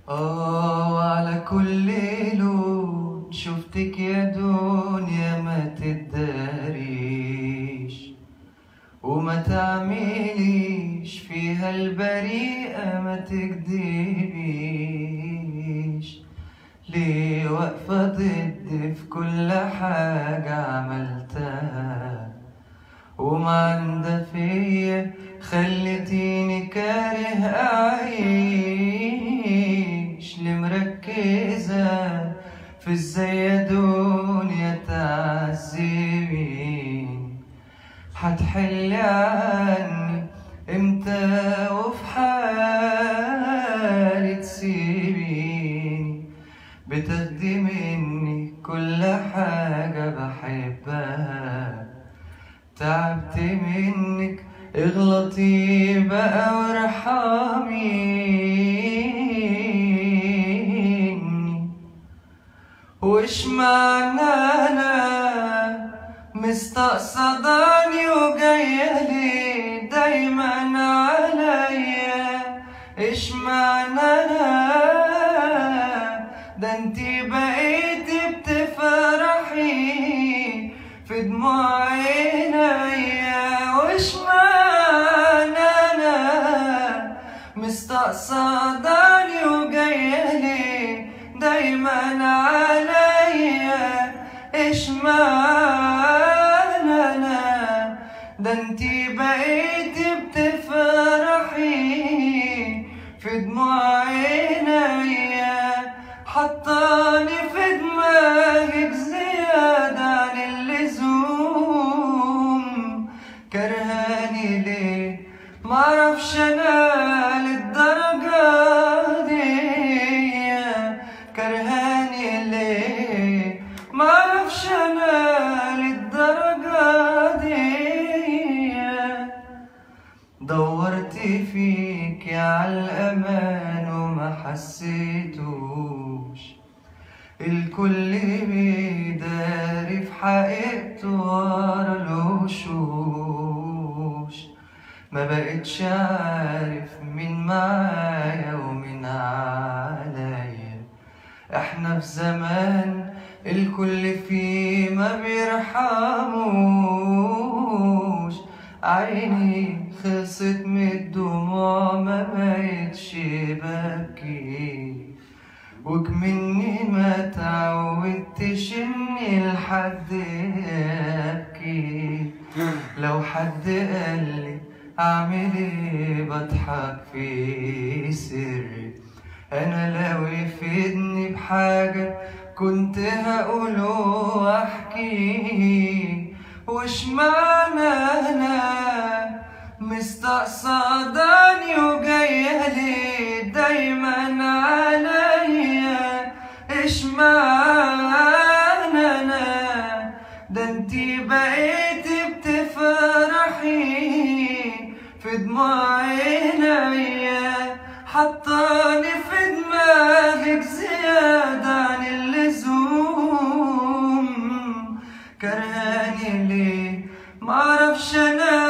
آه على كل لون شفتك يا دنيا ما تداريش وما تعمليش فيها البريئة ما تكدبيش ليه واقفة ضد في كل حاجة عملتها وما عندها فيا خلتيني كاره أعيش ليه مركزة في ازاي يا دنيا تعذبيني هتحلي عني امتى وفي حالي تسيبيني بتاخدي مني كل حاجة بحبها تعبت منك اغلطي بقى وارحميني وش معنى انا مستقصداني وجاية ليه دايما عليا ايش معنى انا ده انتي بقيتي بتفرحي في دموع عينيا وش معنى انا مستقصداني وجاية ليه دايما عليا ايش معنى انا ده انتي بقيتي بتفرحي في دموع عينيا حطاني في دماغك زيادة عن اللزوم كرهاني ليه معرفش انا للدرجة دي كرهاني ليه معرفش انا للدرجة دي دورت فيك على الأمان وما حسيتوش الكل بيداري في حقيقته ورا الوشوش ما بقتش عارف مين معايا ومين عليا احنا في زمان الكل فيه ما بيرحموش عيني خلصت من الدموع ما بقتش ببكي وكمني ما تعودتش اني لحد ابكي لو حد قالي اعمل ايه بضحك في سري انا لو يفيدني بحاجة كنت هقوله واحكي وش معنى انا مستقصداني وجاية ليه دايما عليا ايش معنى انا ده انتي بقيتي بتفرحي في دموع عينيا حطاني في دماغك زيادة عن اللزوم كرهاني ليه معرفش انا